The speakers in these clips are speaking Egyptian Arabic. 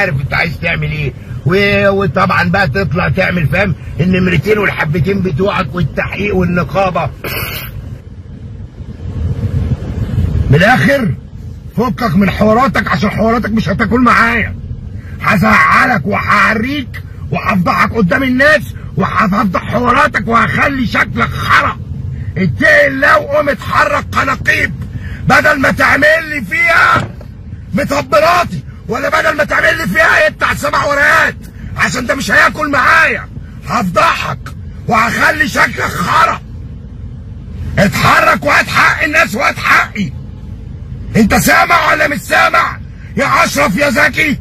عارف انت عايز تعمل ايه و- وطبعا بقى تطلع تعمل فاهم النمرتين والحبتين بتوعك والتحقيق والنقابه من الاخر فكك من حواراتك عشان حواراتك مش هتاكل معايا هزعلك وهعريك وهفضحك قدام الناس وهفضح حواراتك وهخلي شكلك خرا اتقي الله وقوم اتحرك قناقيب بدل ما تعمل لي فيها مطبراتي ولا بدل ما تعمل لي فيها يفتح سبع ورقات عشان ده مش هياكل معايا هفضحك وهخلي شكلك خرا اتحرك وهات حق الناس وهات حقي انت سامع ولا مش سامع يا اشرف يا زكي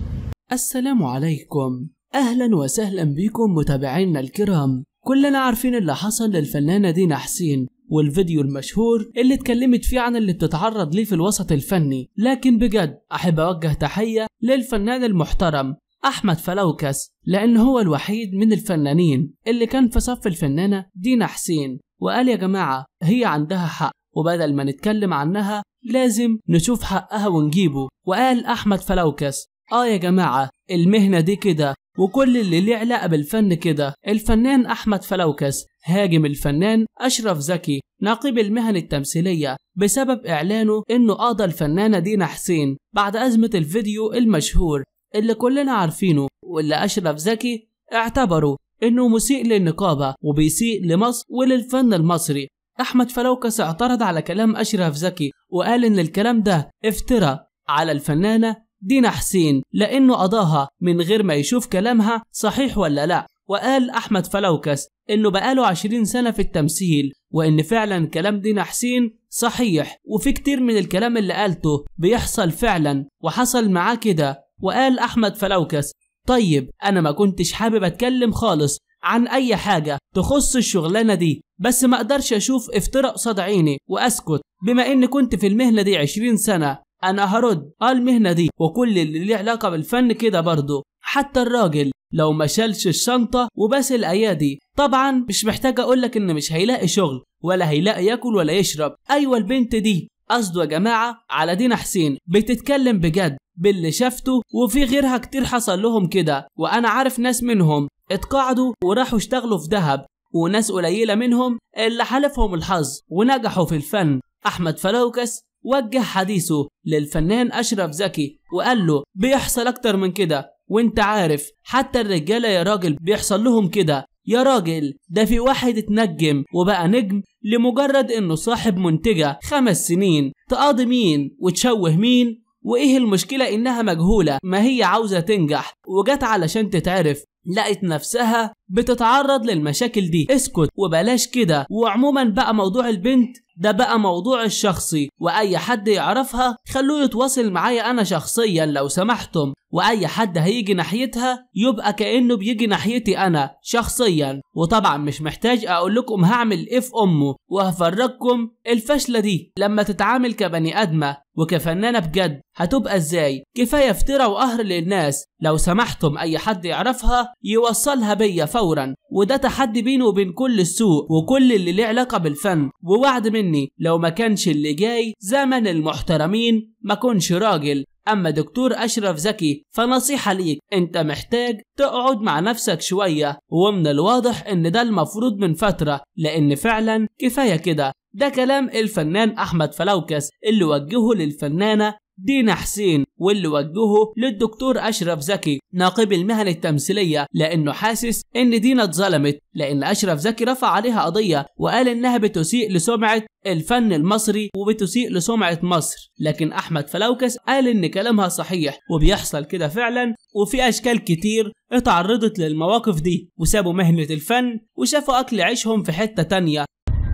السلام عليكم أهلا وسهلا بكم متابعينا الكرام كلنا عارفين اللي حصل للفنانة دينا حسين والفيديو المشهور اللي اتكلمت فيه عن اللي بتتعرض ليه في الوسط الفني لكن بجد أحب أوجه تحية للفنان المحترم أحمد فلوكس لأن هو الوحيد من الفنانين اللي كان في صف الفنانة دينا حسين وقال يا جماعة هي عندها حق وبدل ما نتكلم عنها لازم نشوف حقها ونجيبه وقال أحمد فلوكس آه يا جماعة المهنة دي كده وكل اللي ليه علاقة بالفن كده الفنان أحمد فلوكس هاجم الفنان أشرف زكي نقيب المهن التمثيلية بسبب إعلانه إنه قاضى الفنانة دينا حسين بعد أزمة الفيديو المشهور اللي كلنا عارفينه واللي أشرف زكي اعتبره إنه مسيء للنقابة وبيسيء لمصر وللفن المصري أحمد فلوكس اعترض على كلام أشرف زكي وقال إن الكلام ده افترى على الفنانة دينا حسين لأنه قضاها من غير ما يشوف كلامها صحيح ولا لا وقال أحمد فلوكس إنه بقاله عشرين سنة في التمثيل وإن فعلا كلام دينا حسين صحيح وفي كتير من الكلام اللي قالته بيحصل فعلا وحصل معاه كده وقال أحمد فلوكس طيب أنا ما كنتش حابب أتكلم خالص عن أي حاجة تخص الشغلانة دي بس ما أقدرش أشوف افتراء قصاد عيني وأسكت بما إني كنت في المهنة دي عشرين سنة أنا هرد آه المهنة دي وكل اللي ليه علاقة بالفن كده برضه حتى الراجل لو ما شالش الشنطة وباس الأيادي طبعا مش محتاج أقولك إن مش هيلاقي شغل ولا هيلاقي ياكل ولا يشرب أيوة البنت دي قصده يا جماعة على دينا حسين بتتكلم بجد باللي شافته وفي غيرها كتير حصل لهم كده وأنا عارف ناس منهم اتقاعدوا وراحوا اشتغلوا في دهب وناس قليلة منهم اللي حالفهم الحظ ونجحوا في الفن أحمد فلوكس وجه حديثه للفنان أشرف زكي وقال له بيحصل أكتر من كده وانت عارف حتى الرجالة يا راجل بيحصل لهم كده يا راجل ده في واحد اتنجم وبقى نجم لمجرد انه صاحب منتجة خمس سنين تقاضي مين وتشوه مين وايه المشكلة انها مجهولة ما هي عاوزة تنجح وجت علشان تتعرف لقت نفسها بتتعرض للمشاكل دي اسكت وبلاش كده وعموما بقى موضوع البنت ده بقى موضوع الشخصي واي حد يعرفها خلوه يتواصل معايا انا شخصيا لو سمحتم واي حد هيجي ناحيتها يبقى كانه بيجي ناحيتي انا شخصيا وطبعا مش محتاج اقول لكم هعمل ايه في امه وهفرجكم الفشله دي لما تتعامل كبني ادمه وكفنانه بجد هتبقى ازاي كفايه افترا وقهر للناس لو سمحتم اي حد يعرفها يوصلها بيا فورا وده تحدي بيني وبين كل السوق وكل اللي ليه علاقه بالفن ووعد مني لو ما كانش اللي جاي زمن المحترمين ما كنش راجل اما دكتور اشرف زكي فنصيحه ليك انت محتاج تقعد مع نفسك شويه ومن الواضح ان ده المفروض من فتره لان فعلا كفايه كده ده كلام الفنان احمد فلوكس اللي وجهه للفنانه دينا حسين واللي وجهه للدكتور أشرف زكي ناقب المهن التمثيلية لأنه حاسس إن دينا اتظلمت لأن أشرف زكي رفع عليها قضية وقال إنها بتسيء لسمعة الفن المصري وبتسيء لسمعة مصر لكن أحمد فلوكس قال إن كلامها صحيح وبيحصل كده فعلا وفي أشكال كتير اتعرضت للمواقف دي وسابوا مهنة الفن وشافوا أكل عيشهم في حتة تانية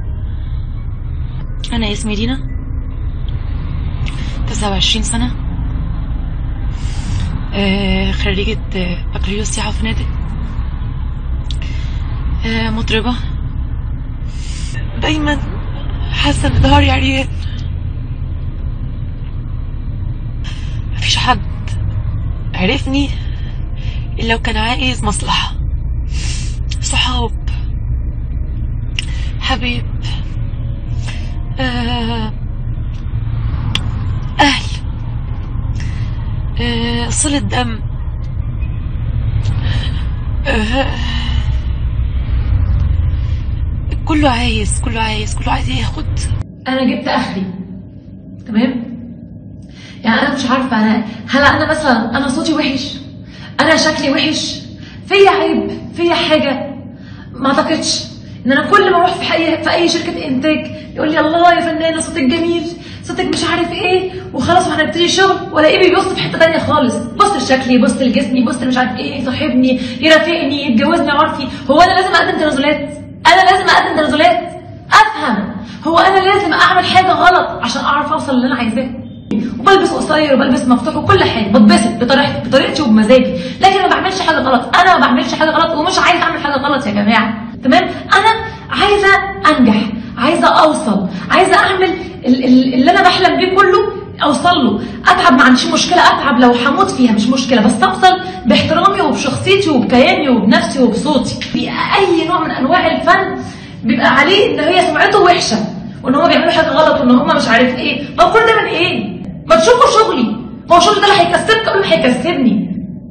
أنا اسمي دينا 29 سنة آه، خريجة آه، بكالوريوس سياحة وفنادق آه، مطربة دايما حاسة ان ظهري عريان مفيش حد عرفني إلا لو كان عايز مصلحة صحاب حبيب آه أهل آه صلة دم كله عايز كله عايز كله عايز ياخد انا جبت اخري تمام يعني انا مش عارفه انا هل انا مثلا انا صوتي وحش انا شكلي وحش فيا عيب فيا حاجه ما اعتقدش ان انا كل ما اروح في اي في اي شركه انتاج يقول لي الله يا فنانه صوتك جميل صوتك مش عارف ايه وخلاص وهنبتدي شغل والاقيه بيبص في حته تانية خالص بص لشكلي بص لجسمي بص مش عارف ايه يصاحبني يرافقني يتجوزني عرفي هو انا لازم اقدم تنازلات انا لازم اقدم تنازلات افهم هو انا لازم اعمل حاجه غلط عشان اعرف اوصل اللي انا عايزاه وبلبس قصير وبلبس مفتوح وكل حاجه بتبسط بطريقتي بطريقتي وبمزاجي لكن ما بعملش حاجه غلط انا ما بعملش حاجه غلط ومش عايزه اعمل حاجه غلط يا جماعه تمام انا عايزه انجح عايزه اوصل عايزه اعمل ال- ال- اللي انا بحلم بيه كله اوصل له اتعب ما عنديش مشكله اتعب لو هموت فيها مش مشكله بس اوصل باحترامي وبشخصيتي وبكياني وبنفسي وبصوتي في اي نوع من انواع الفن بيبقى عليه ان هي سمعته وحشه وان هم بيعملوا حاجه غلط وان هم مش عارف ايه ما كل ده من ايه ما تشوفوا شغلي ما هو شغلي ده اللي هيكسبك قبل ما هيكسبني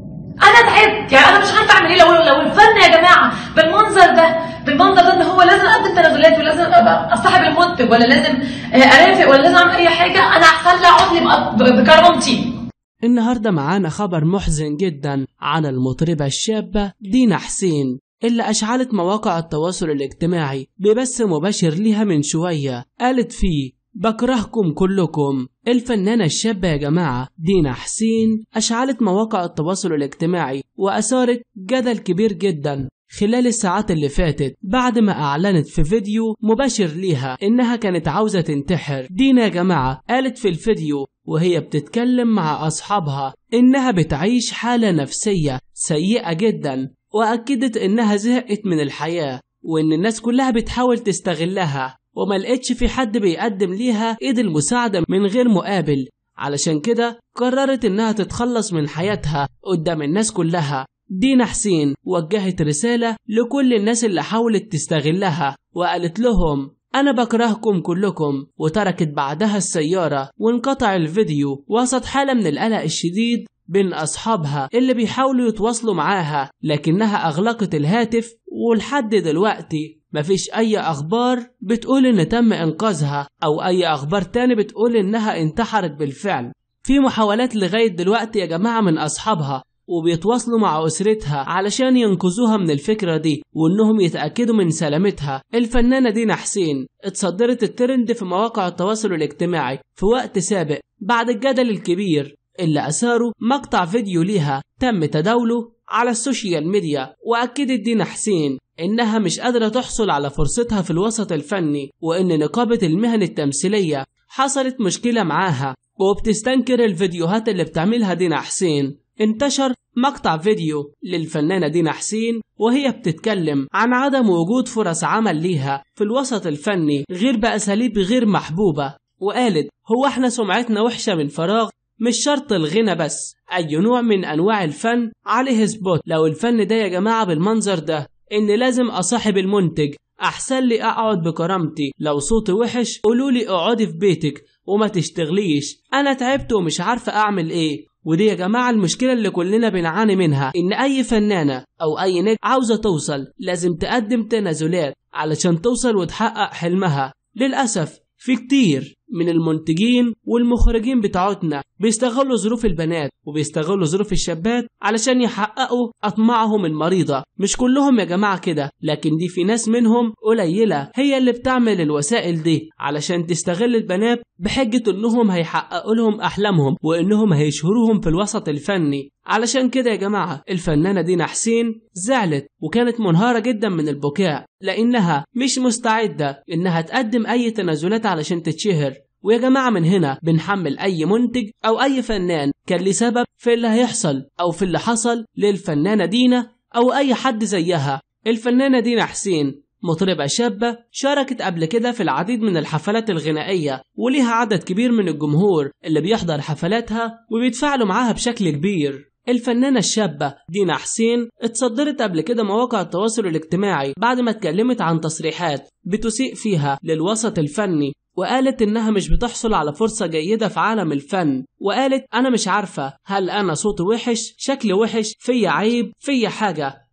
انا تعبت يعني انا مش عارفه اعمل ايه لو لو الفن يا جماعه بالمنظر ده بالمنظر ده ان هو لازم اقدم تنازلات ولازم ابقى اصاحب المنتج ولا لازم آه، ارافق ولا لازم اعمل اي حاجه انا احسن لي اقعد لي بقى ب- بكرامتي النهاردة معانا خبر محزن جدا عن المطربة الشابة دينا حسين اللي أشعلت مواقع التواصل الاجتماعي ببث مباشر ليها من شوية قالت فيه بكرهكم كلكم الفنانة الشابة يا جماعة دينا حسين أشعلت مواقع التواصل الاجتماعي وأثارت جدل كبير جدا خلال الساعات اللي فاتت بعد ما أعلنت في فيديو مباشر ليها إنها كانت عاوزة تنتحر دينا يا جماعة قالت في الفيديو وهي بتتكلم مع أصحابها إنها بتعيش حالة نفسية سيئة جدا وأكدت إنها زهقت من الحياة وإن الناس كلها بتحاول تستغلها وما لقتش في حد بيقدم ليها إيد المساعدة من غير مقابل علشان كده قررت إنها تتخلص من حياتها قدام الناس كلها دينا حسين وجهت رسالة لكل الناس اللي حاولت تستغلها وقالت لهم أنا بكرهكم كلكم وتركت بعدها السيارة وانقطع الفيديو وسط حالة من القلق الشديد بين أصحابها اللي بيحاولوا يتواصلوا معاها لكنها أغلقت الهاتف ولحد دلوقتي مفيش أي أخبار بتقول إن تم إنقاذها أو أي أخبار تاني بتقول إنها انتحرت بالفعل في محاولات لغاية دلوقتي يا جماعة من أصحابها وبيتواصلوا مع أسرتها علشان ينقذوها من الفكرة دي وإنهم يتأكدوا من سلامتها الفنانة دينا حسين اتصدرت الترند في مواقع التواصل الاجتماعي في وقت سابق بعد الجدل الكبير اللي أثاره مقطع فيديو ليها تم تداوله على السوشيال ميديا وأكدت دينا حسين إنها مش قادرة تحصل على فرصتها في الوسط الفني وإن نقابة المهن التمثيلية حصلت مشكلة معاها وبتستنكر الفيديوهات اللي بتعملها دينا حسين انتشر مقطع فيديو للفنانة دينا حسين وهي بتتكلم عن عدم وجود فرص عمل ليها في الوسط الفني غير بأساليب غير محبوبة وقالت هو احنا سمعتنا وحشة من فراغ مش شرط الغنى بس أي نوع من أنواع الفن عليه سبوت لو الفن ده يا جماعة بالمنظر ده إن لازم أصاحب المنتج أحسن لي أقعد بكرامتي لو صوتي وحش قولولي اقعدي في بيتك وما تشتغليش أنا تعبت ومش عارفة أعمل إيه ودي يا جماعة المشكلة اللي كلنا بنعاني منها إن أي فنانة أو أي نجم عاوزة توصل لازم تقدم تنازلات علشان توصل وتحقق حلمها للأسف في كتير من المنتجين والمخرجين بتاعتنا بيستغلوا ظروف البنات وبيستغلوا ظروف الشابات علشان يحققوا أطماعهم المريضة مش كلهم يا جماعة كده لكن دي في ناس منهم قليلة هي اللي بتعمل الوسائل دي علشان تستغل البنات بحجة انهم هيحققوا لهم احلامهم وانهم هيشهروهم في الوسط الفني علشان كده يا جماعة الفنانة دينا حسين زعلت وكانت منهارة جدا من البكاء لانها مش مستعدة انها تقدم اي تنازلات علشان تتشهر ويا جماعة من هنا بنحمل أي منتج أو أي فنان كان ليه سبب في اللي هيحصل أو في اللي حصل للفنانة دينا أو أي حد زيها الفنانة دينا حسين مطربة شابة شاركت قبل كده في العديد من الحفلات الغنائية وليها عدد كبير من الجمهور اللي بيحضر حفلاتها وبيتفاعلوا معاها بشكل كبير الفنانة الشابة دينا حسين اتصدرت قبل كده مواقع التواصل الاجتماعي بعد ما اتكلمت عن تصريحات بتسيء فيها للوسط الفني وقالت إنها مش بتحصل على فرصة جيدة في عالم الفن وقالت أنا مش عارفة هل أنا صوتي وحش شكلي وحش فيا عيب فيا حاجة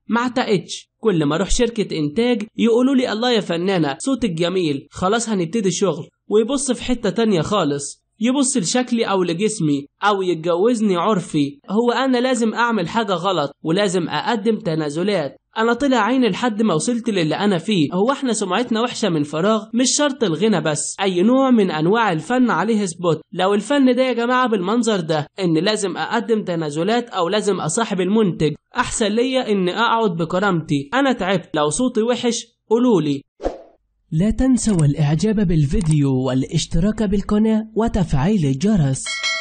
ما اعتقدش كل ما اروح شركة انتاج يقولوا لي الله يا فنانة صوتك جميل خلاص هنبتدي شغل ويبص في حتة تانية خالص يبص لشكلي او لجسمي او يتجوزني عرفي هو انا لازم اعمل حاجة غلط ولازم اقدم تنازلات انا طلع عيني لحد ما وصلت للي انا فيه هو احنا سمعتنا وحشه من فراغ مش شرط الغنى بس اي نوع من انواع الفن عليه سبوت لو الفن ده يا جماعه بالمنظر ده ان لازم اقدم تنازلات او لازم اصاحب المنتج احسن ليا ان اقعد بكرامتي انا تعبت لو صوتي وحش قولولي لا تنسوا الاعجاب بالفيديو والاشتراك بالقناه وتفعيل الجرس